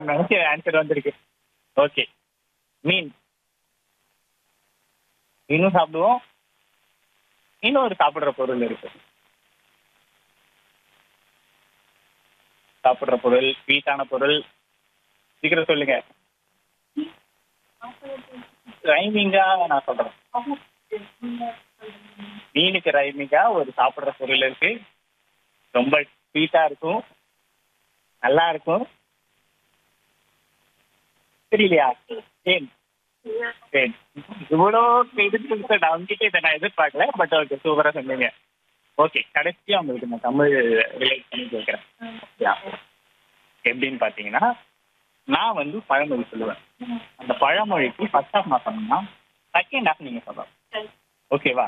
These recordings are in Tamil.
நினைச்ச ஆன்சர் வந்திருக்கு ஓகே மீன் மீனும் சாப்பிடுவோம் இன்னும் ஒரு சாப்பிடுற பொருள் இருக்கு சாப்பிடுற பொருள் ஸ்வீட்டான பொருள் சீக்கிரம் சொல்லுங்க ரைமிங்கா நான் சொல்றேன் மீனுக்கு ரைமிங்கா ஒரு சாப்பிடுற பொருள் இருக்கு ரொம்ப ஸ்வீட்டா இருக்கும் நல்லா இருக்கும் தெரியலையா ஏன் சரி இவ்வளோ எடுத்து நான் உங்ககிட்ட இதை நான் எதிர்பார்க்கல பட் ஓகே சூப்பரா சொன்னீங்க ஓகே கடைசியா உங்களுக்கு நான் தமிழ் ரிலேட் பண்ணி கேட்குறேன் எப்படின்னு பார்த்தீங்கன்னா நான் வந்து பழமொழி சொல்லுவேன் அந்த பழமொழிக்கு ஃபர்ஸ்ட் ஹாஃப் நான் சொன்னேன்னா செகண்ட் ஹாஃப் நீங்க சொல்லலாம் ஓகேவா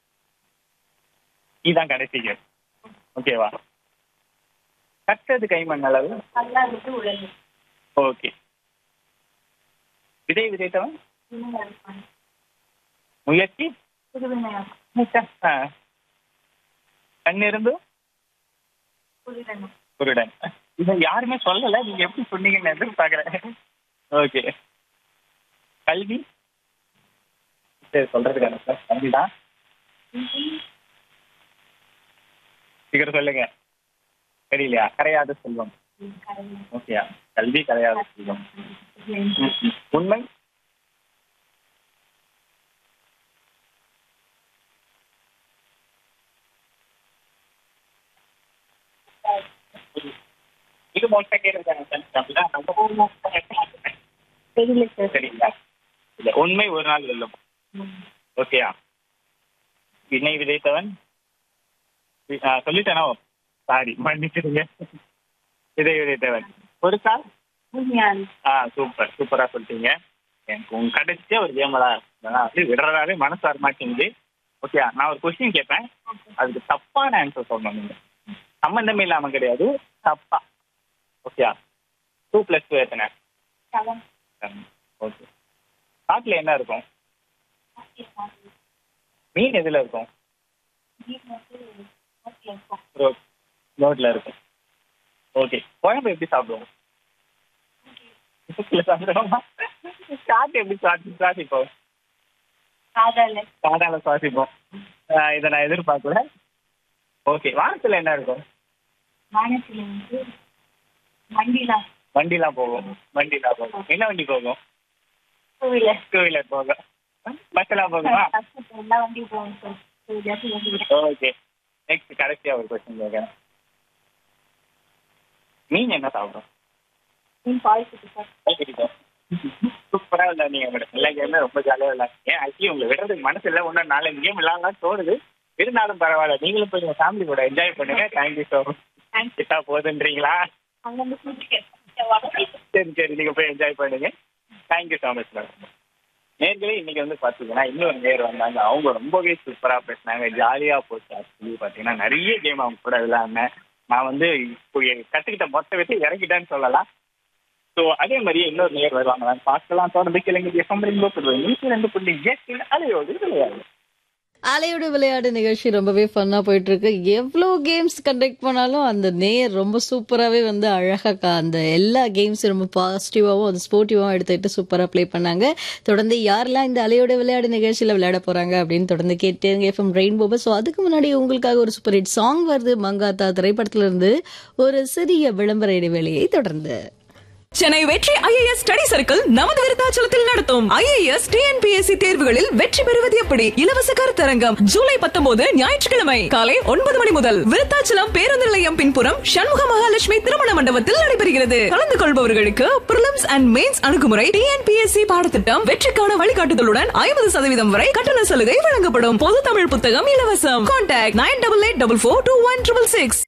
இதான் கடைசி கேம் ஓகேவா கட்டது கைமண் அளவு ஓகே விதை விதைத்தவன் முயற்சி ஆ. கண்ணிருந்தும் குருடன் இதை யாருமே சொல்லல நீங்க எப்படி சொன்னீங்கன்னு எதிர்பார்க்கறேன் ஓகே கல்வி சரி சொல்றதுக்கான சார் கல்வி தான் சீக்கிரம் சொல்லுங்க தெரியலையா கரையாத செல்வம் ஓகேயா கல்வி கரையாத செல்வம் ம், ம். உண்மை இது மோஸ்டா கேட்டிருக்காங்க அப்படிதான் நம்ம சரிங்களா இல்ல உண்மை ஒரு நாள் வெல்லும் ஓகேயா வினை விதைத்தவன் வி- ஆ, சொல்லிட்டேனோ சாரி மன்னிச்சிடுங்க விதை விதைத்தவன் ஒரு கால் ஆ சூப்பர் சூப்பரா சொல்லிட்டீங்க எனக்கு உங்க கடைசியா ஒரு கேமலா அப்படி விடுறதாவே மனசு வர மாட்டேங்குது ஓகே நான் ஒரு கொஸ்டின் கேட்பேன் அதுக்கு தப்பான ஆன்சர் சொல்லணும் நீங்க சம்பந்தமே இல்லாம கிடையாது தப்பா ஓகே டூ பிளஸ் டூ எத்தனை ஓகே காட்டுல என்ன இருக்கும் மீன் எதுல இருக்கும் ரோட்ல இருக்கும் ஓகே குழம்பு எப்படி சாப்பிடுவோம் மூக்குல சாப்பிடுவோமா காட்டு எப்படி சுவாசி சுவாசிப்போம் காதால சுவாசிப்போம் ஆஹ் இதை நான் எதிர்பார்க்கல ஓகே வானத்துல என்ன இருக்கும் வண்டிலாம் போகும் வண்டிலாம் போகும் என்ன வண்டி போகும் டூ வீலர் போகும் பஸ் எல்லாம் போகுமா ஓகே நெக்ஸ்ட் கடைசியா ஒரு கொஸ்டின் கேட்கறேன் மீன் என்ன சாப்பிடும் சூப்பரா விளையாடுங்க மேடம் எல்லா கேமே ரொம்ப ஜாலியா விளையாடுங்க ஆக்சுவலி உங்களை விடுறதுக்கு மனசு இல்லை ஒன்றும் நாலஞ்சு கேம் விளையாடலாம் தோணுது இருந்தாலும் பரவாயில்ல நீங்களும் போய் உங்க ஃபேமிலி கூட என்ஜாய் பண்ணுங்க தேங்க்யூ ஸோ மச் கிட்டா போகுதுன்றீங்களா சரி சரி நீங்க போய் என்ஜாய் பண்ணுங்க தேங்க்யூ ஸோ மச் மேடம் நேர்களே இன்னைக்கு வந்து பாத்தீங்கன்னா இன்னொரு நேர் வந்தாங்க அவங்க ரொம்பவே சூப்பரா பேசினாங்க ஜாலியா போச்சு ஆக்சுவலி பாத்தீங்கன்னா நிறைய கேம் அவங்க கூட விளையாடினேன் நான் வந்து இப்போ என் கத்துக்கிட்ட மொத்த வச்சு இறங்கிட்டேன்னு சொல்லலாம் ஸோ அதே மாதிரியே இன்னொரு நேர் வருவாங்க பார்க்கலாம் தொடர்ந்து கிழங்கு எஃப்எம் ரெண்டு புள்ளி நூற்றி ரெண்டு புள்ளி எட்டு அலையோடு விளையாடு அலையோட விளையாடு நிகழ்ச்சி ரொம்பவே ஃபன்னா போயிட்டு இருக்கு எவ்வளோ கேம்ஸ் கண்டக்ட் பண்ணாலும் அந்த நேர் ரொம்ப சூப்பராகவே வந்து அழகா கா- அந்த எல்லா கேம்ஸ் ரொம்ப பாசிட்டிவாகவும் அது ஸ்போர்ட்டிவாகவும் எடுத்துக்கிட்டு சூப்பராக ப்ளே பண்ணாங்க தொடர்ந்து யாரெல்லாம் இந்த அலையோட விளையாடு நிகழ்ச்சியில் விளையாட போறாங்க அப்படின்னு தொடர்ந்து கேட்டு எஃப்எம் ரெயின்போ ஸோ அதுக்கு முன்னாடி உங்களுக்காக ஒரு சூப்பர் ஹிட் சாங் வருது மங்காத்தா திரைப்படத்துல இருந்து ஒரு சிறிய விளம்பர இடைவேளையை தொடர்ந்து சென்னை வெற்றி ஐஏஎஸ் ஸ்டடி சர்க்கிள் நமது விருத்தாச்சலத்தில் நடத்தும் ஐஏஎஸ் டிஎன்பிஎஸ்சி தேர்வுகளில் வெற்றி பெறுவது எப்படி இலவச கருத்தரங்கம் ஜூலை பத்தொன்பது ஞாயிற்றுக்கிழமை காலை ஒன்பது மணி முதல் விருத்தாச்சலம் பேருந்து நிலையம் பின்புறம் சண்முக மகாலட்சுமி திருமண மண்டபத்தில் நடைபெறுகிறது கலந்து கொள்பவர்களுக்கு பிரிலிம்ஸ் அண்ட் மெயின்ஸ் அணுகுமுறை டிஎன்பிஎஸ்சி பாடத்திட்டம் வெற்றிக்கான வழிகாட்டுதலுடன் ஐம்பது சதவீதம் வரை கட்டண சலுகை வழங்கப்படும் பொது தமிழ் புத்தகம் இலவசம் contact nine double eight double four two one triple six